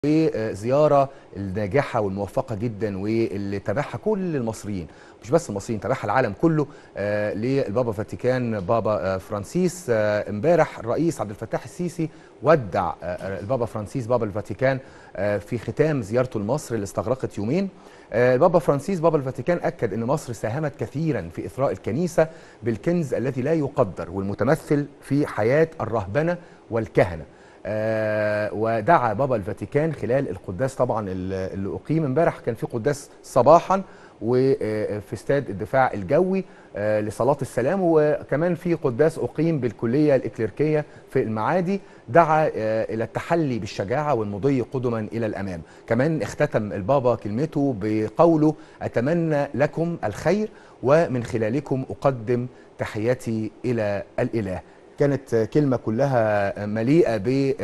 وزياره الناجحه والموفقه جدا واللي تابعها كل المصريين مش بس المصريين تابعها العالم كله آه للبابا فاتيكان بابا آه فرانسيس آه امبارح الرئيس عبد الفتاح السيسي ودع آه البابا فرانسيس بابا الفاتيكان آه في ختام زيارته لمصر اللي استغرقت يومين آه البابا فرانسيس بابا الفاتيكان اكد ان مصر ساهمت كثيرا في اثراء الكنيسه بالكنز الذي لا يقدر والمتمثل في حياه الرهبنه والكهنه آه ودعا بابا الفاتيكان خلال القداس طبعا اللي اقيم امبارح كان في قداس صباحا وفي استاد الدفاع الجوي آه لصلاه السلام وكمان في قداس اقيم بالكليه الاكليركيه في المعادي دعا آه الى التحلي بالشجاعه والمضي قدما الى الامام كمان اختتم البابا كلمته بقوله اتمنى لكم الخير ومن خلالكم اقدم تحياتي الى الاله كانت كلمة كلها مليئة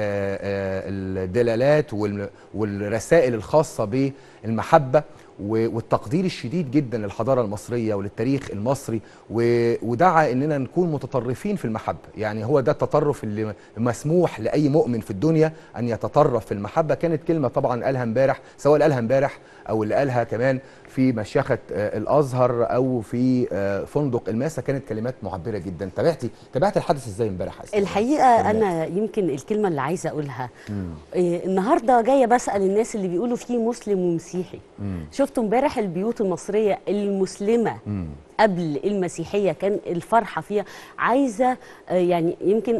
بالدلالات والرسائل الخاصة بالمحبة والتقدير الشديد جدا للحضارة المصرية وللتاريخ المصري ودعا اننا نكون متطرفين في المحبة يعني هو ده التطرف اللي مسموح لأي مؤمن في الدنيا أن يتطرف في المحبة كانت كلمة طبعا قالها امبارح سواء اللي قالها امبارح أو اللي قالها كمان في مشيخة الأزهر أو في فندق الماسة كانت كلمات معبرة جدا تابعتي تابعت الحدث ازاي امبارح الحقيقة أنا يمكن الكلمة اللي عايزة أقولها إيه النهاردة جاية بسأل الناس اللي بيقولوا فيه مسلم ومسيحي مم. شفتوا امبارح البيوت المصرية المسلمة مم. قبل المسيحية كان الفرحة فيها عايزة يعني يمكن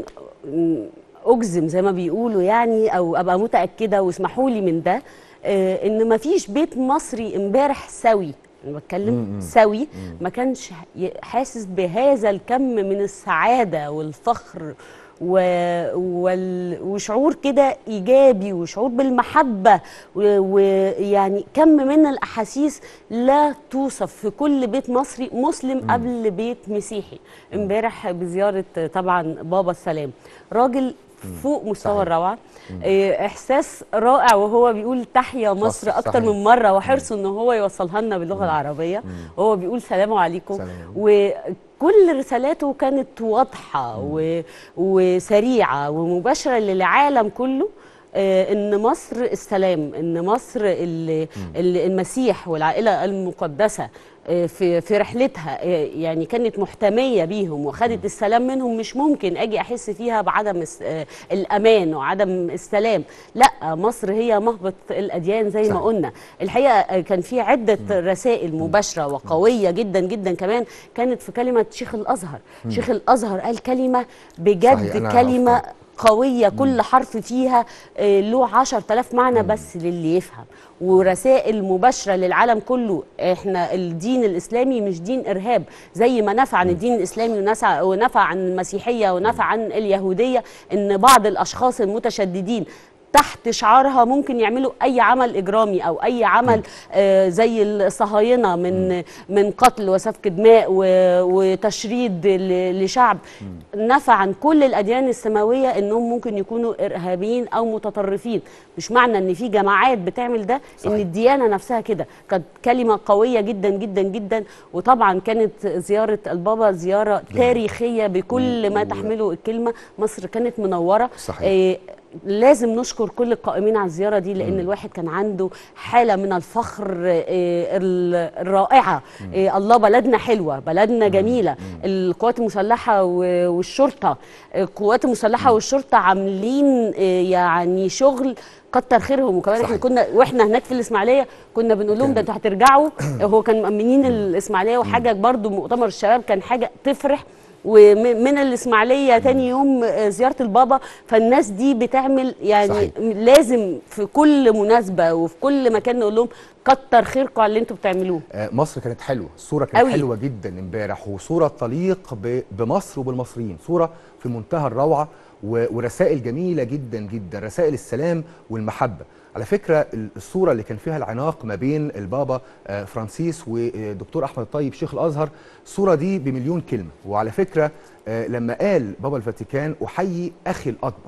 أجزم زي ما بيقولوا يعني أو أبقى متأكدة واسمحوا لي من ده ان ما فيش بيت مصري امبارح سوي انا بتكلم سوي ما كانش حاسس بهذا الكم من السعاده والفخر و... وال... وشعور كده ايجابي وشعور بالمحبه ويعني و... كم من الاحاسيس لا توصف في كل بيت مصري مسلم مم. قبل بيت مسيحي امبارح بزياره طبعا بابا السلام راجل فوق مستوى الروعه احساس رائع وهو بيقول تحيا مصر اكتر صحيح. من مره وحرصه ان هو يوصلها لنا باللغه العربيه وهو بيقول سلام عليكم سلام. وكل رسالاته كانت واضحه و... وسريعه ومباشره للعالم كله ان مصر السلام ان مصر المسيح والعائله المقدسه في في رحلتها يعني كانت محتميه بيهم وخدت السلام منهم مش ممكن اجي احس فيها بعدم الامان وعدم السلام لا مصر هي مهبط الاديان زي ما قلنا الحقيقه كان في عده رسائل مباشره وقويه جدا جدا كمان كانت في كلمه شيخ الازهر شيخ الازهر قال كلمه بجد كلمه قوية كل حرف فيها له عشر تلاف معنى بس للي يفهم ورسائل مباشرة للعالم كله احنا الدين الإسلامي مش دين إرهاب زي ما نفع عن الدين الإسلامي ونفع عن المسيحية ونفع عن اليهودية إن بعض الأشخاص المتشددين تحت شعارها ممكن يعملوا اي عمل اجرامي او اي عمل آه زي الصهاينه من من قتل وسفك دماء وتشريد لشعب نفى عن كل الاديان السماويه انهم ممكن يكونوا ارهابيين او متطرفين مش معنى ان في جماعات بتعمل ده صحيح. ان الديانه نفسها كده كانت كلمه قويه جدا جدا جدا وطبعا كانت زياره البابا زياره تاريخيه بكل ما تحمله الكلمه مصر كانت منوره صحيح. آه لازم نشكر كل القائمين على الزياره دي لان م. الواحد كان عنده حاله من الفخر الرائعه الله بلدنا حلوه بلدنا جميله القوات المسلحه والشرطه القوات المسلحه والشرطه عاملين يعني شغل كتر خيرهم وكمان احنا كنا واحنا هناك في الاسماعيليه كنا بنقول لهم ده انتوا هترجعوا هو كان مأمنين الاسماعيليه وحاجه برضو مؤتمر الشباب كان حاجه تفرح ومن الاسماعيليه تاني يوم زياره البابا فالناس دي بتعمل يعني صحيح. لازم في كل مناسبه وفي كل مكان نقول لهم كتر خيركم على اللي انتوا بتعملوه مصر كانت حلوه الصوره كانت أوي. حلوه جدا امبارح وصوره تليق بمصر وبالمصريين صوره في منتهى الروعه ورسائل جميله جدا جدا رسائل السلام والمحبه على فكرة الصورة اللي كان فيها العناق ما بين البابا فرانسيس ودكتور أحمد الطيب شيخ الأزهر الصورة دي بمليون كلمة وعلى فكرة لما قال بابا الفاتيكان أحيي أخي الأكبر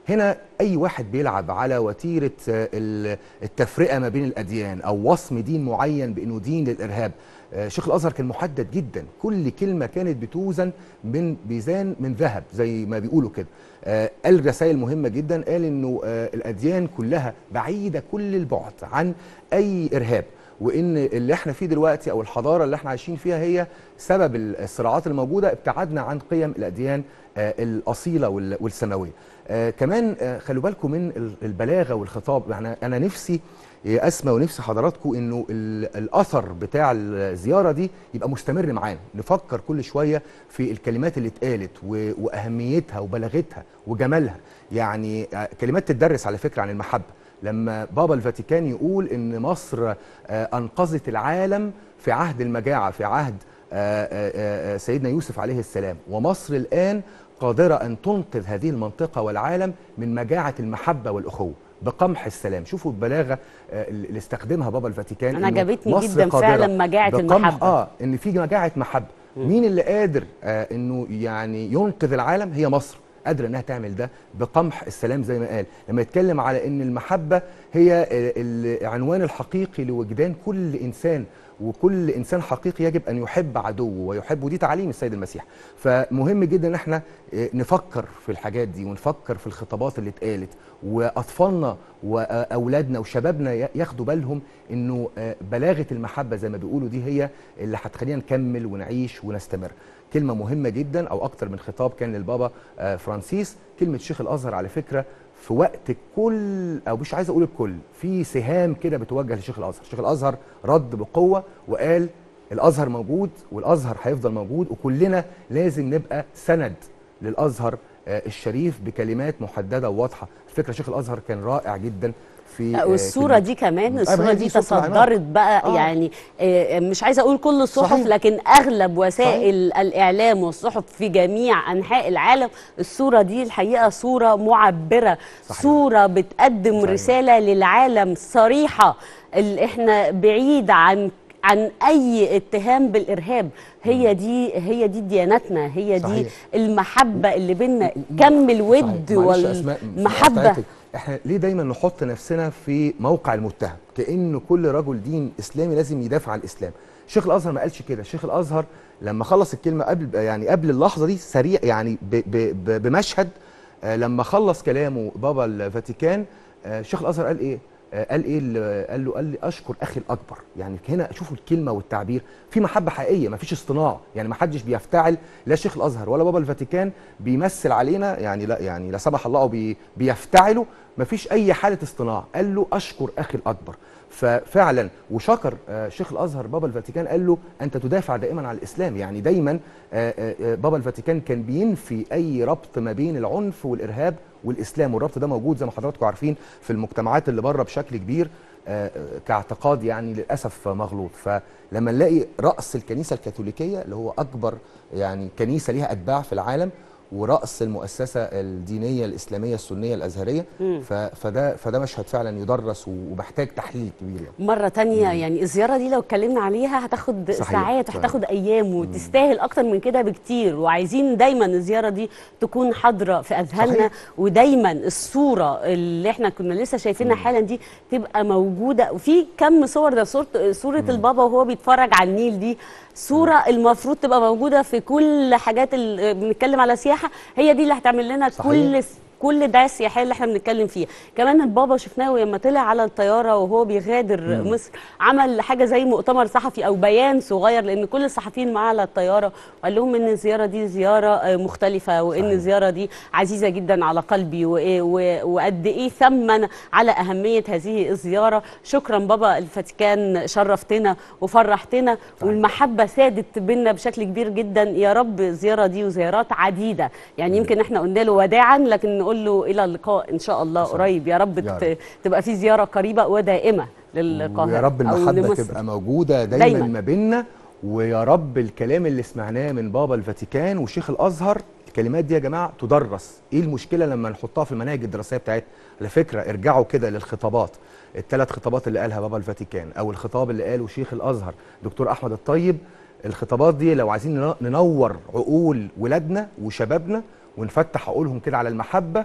هنا اي واحد بيلعب على وتيره آه، ال- التفرقه ما بين الاديان او وصم دين معين بانه دين للارهاب آه، شيخ الازهر كان محدد جدا كل كلمه كانت بتوزن من ميزان من ذهب زي ما بيقولوا كده آه، قال رسائل مهمه جدا قال انه آه، الاديان كلها بعيده كل البعد عن اي ارهاب وان اللي احنا فيه دلوقتي او الحضاره اللي احنا عايشين فيها هي سبب الصراعات الموجوده ابتعدنا عن قيم الاديان آه، الاصيله وال- والسماويه آه، كمان آه، خلوا بالكم من ال- البلاغه والخطاب يعني انا نفسي يا اسمى ونفسي حضراتكم انه ال- الاثر بتاع الزياره دي يبقى مستمر معانا نفكر كل شويه في الكلمات اللي اتقالت و- واهميتها وبلاغتها وجمالها يعني آه، كلمات تدرس على فكره عن المحبه لما بابا الفاتيكان يقول ان مصر آه، انقذت العالم في عهد المجاعه في عهد آه، آه، آه، سيدنا يوسف عليه السلام ومصر الان قادره ان تنقذ هذه المنطقه والعالم من مجاعه المحبه والاخوه بقمح السلام شوفوا البلاغه آه، اللي استخدمها بابا الفاتيكان أنا إنه عجبتني مصر جداً قادرة فعلاً مجاعة بقمح- المحبة. اه ان في مجاعه محبه مين اللي قادر آه انه يعني ينقذ العالم هي مصر قادره انها تعمل ده بقمح السلام زي ما قال لما يتكلم على ان المحبه هي آه، العنوان الحقيقي لوجدان كل انسان وكل انسان حقيقي يجب ان يحب عدوه ويحب ودي تعاليم السيد المسيح فمهم جدا ان احنا آه، نفكر في الحاجات دي ونفكر في الخطابات اللي اتقالت واطفالنا واولادنا وشبابنا ي- ياخدوا بالهم انه آه، بلاغه المحبه زي ما بيقولوا دي هي اللي هتخلينا نكمل ونعيش ونستمر كلمه مهمه جدا او اكتر من خطاب كان للبابا آه، فرانسيس كلمه شيخ الازهر على فكره في وقت كل او مش عايز اقول الكل في سهام كده بتوجه لشيخ الازهر شيخ الازهر رد بقوه وقال الازهر موجود والازهر هيفضل موجود وكلنا لازم نبقى سند للازهر آه، الشريف بكلمات محدده وواضحه الفكره شيخ الازهر كان رائع جدا في آه، والصوره كلمة- دي كمان آه، الصوره ما هي دي صورة العناق. تصدرت بقى آه. يعني آه، مش عايزه اقول كل الصحف صحيح. لكن اغلب وسائل الاعلام والصحف في جميع انحاء العالم الصوره دي الحقيقه صوره معبره صحيح. صوره بتقدم صحيح. رساله للعالم صريحه اللي احنا بعيد عن عن اي اتهام بالارهاب هي دي هي دي ديانتنا هي دي صحيح. المحبه اللي بينا كم الود صحيح. معلش يا أسماء، في والمحبه مقاطعتك. احنا ليه دايما نحط نفسنا في موقع المتهم كأن كل رجل دين اسلامي لازم يدافع عن الاسلام شيخ الازهر ما قالش كده شيخ الازهر لما خلص الكلمه قبل يعني قبل اللحظه دي سريع يعني ب ب ب بمشهد آه، لما خلص كلامه بابا الفاتيكان آه، شيخ الازهر قال ايه آه، قال ايه اللي- قال له قال لي اشكر اخي الاكبر يعني هنا شوفوا الكلمه والتعبير في محبه حقيقيه ما فيش اصطناع يعني ما حدش بيفتعل لا شيخ الازهر ولا بابا الفاتيكان بيمثل علينا يعني لا يعني لا سمح الله أو بي بيفتعلوا ما فيش اي حاله اصطناع قال له اشكر اخي الاكبر ففعلا وشكر آه، شيخ الازهر بابا الفاتيكان قال له انت تدافع دائما عن الاسلام يعني دايما آه، آه، آه، بابا الفاتيكان كان بينفي اي ربط ما بين العنف والارهاب والاسلام والربط ده موجود زي ما حضراتكم عارفين في المجتمعات اللي بره بشكل كبير آه، آه، كاعتقاد يعني للاسف مغلوط فلما نلاقي راس الكنيسه الكاثوليكيه اللي هو اكبر يعني كنيسه ليها اتباع في العالم وراس المؤسسه الدينيه الاسلاميه السنيه الازهريه ف- فده فده مشهد فعلا يدرس ومحتاج تحليل كبير يعني. مرة تانية يعني الزيارة دي لو اتكلمنا عليها هتاخد صحيح، ساعات صحيح. وهتاخد أيام وتستاهل أكتر من كده بكتير وعايزين دايما الزيارة دي تكون حاضرة في أذهاننا صحيح. ودايما الصورة اللي احنا كنا لسه شايفينها حالا دي تبقى موجودة وفي كم صور ده صورة صورة البابا وهو بيتفرج على النيل دي صورة المفروض تبقى موجودة في كل حاجات ال- بنتكلم على سياحة هي دي اللي هتعمل لنا صحيح. كل كل ده السياحيه اللي احنا بنتكلم فيها كمان البابا شفناه لما طلع على الطياره وهو بيغادر مصر عمل حاجه زي مؤتمر صحفي او بيان صغير لان كل الصحفيين معاه على الطياره وقال لهم ان الزياره دي زياره آه، مختلفه وان صحيح. الزياره دي عزيزه جدا على قلبي وإيه- و- وقد ايه ثمن على اهميه هذه الزياره شكرا بابا الفاتيكان شرفتنا وفرحتنا والمحبه سادت بينا بشكل كبير جدا يا رب الزياره دي وزيارات عديده يعني يمكن احنا قلنا له وداعا لكن نقول له الى اللقاء ان شاء الله صح. قريب يا رب يا ت- رب. تبقى في زياره قريبه ودائمه للقاهره ويا رب أو المحبه لمصر. تبقى موجوده دايما, دايماً. دايما ما بيننا ويا رب الكلام اللي سمعناه من بابا الفاتيكان وشيخ الازهر الكلمات دي يا جماعه تدرس ايه المشكله لما نحطها في المناهج الدراسيه بتاعتنا على فكره ارجعوا كده للخطابات الثلاث خطابات اللي قالها بابا الفاتيكان او الخطاب اللي قاله شيخ الازهر دكتور احمد الطيب الخطابات دي لو عايزين نن- ننور عقول ولادنا وشبابنا ونفتح عقولهم كده على المحبه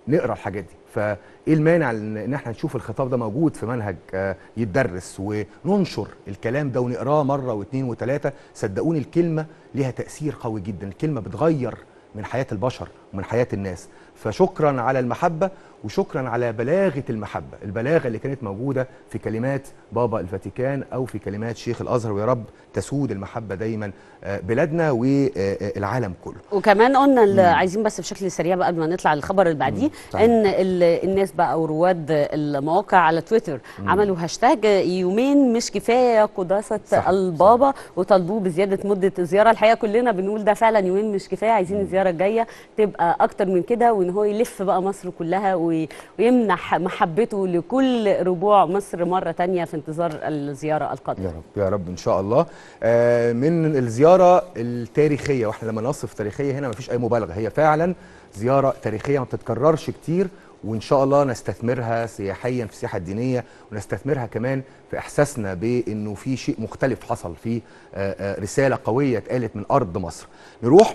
نقرا الحاجات دي فايه المانع ان إن احنا نشوف الخطاب ده موجود في منهج آه، يتدرس وننشر الكلام ده ونقراه مره واثنين وثلاثه صدقوني الكلمه ليها تاثير قوي جدا الكلمه بتغير من حياه البشر ومن حياه الناس فشكرا على المحبه وشكرا على بلاغه المحبه البلاغه اللي كانت موجوده في كلمات بابا الفاتيكان او في كلمات شيخ الازهر ويا رب تسود المحبه دايما آه، بلادنا والعالم كله وكمان قلنا اللي عايزين بس بشكل سريع بقى قبل ما نطلع للخبر اللي بعديه صحيح. ان ال- الناس بقى ورواد المواقع على تويتر عملوا هاشتاج يومين مش كفايه يا قداسه صح، البابا وطالبوه بزياده مده الزياره الحقيقه كلنا بنقول ده فعلا يومين مش كفايه عايزين الزياره الجايه تبقى اكتر من كده وان هو يلف بقى مصر كلها وي- ويمنح محبته لكل ربوع مصر مره تانية في انتظار الزياره القادمه يا رب يا رب ان شاء الله آه، من الزياره التاريخيه واحنا لما نصف تاريخيه هنا مفيش اي مبالغه هي فعلا زياره تاريخيه ما بتتكررش كتير وان شاء الله نستثمرها سياحيا في السياحه الدينيه ونستثمرها كمان في احساسنا بانه في شيء مختلف حصل في آه، آه، رساله قويه اتقالت من ارض مصر نروح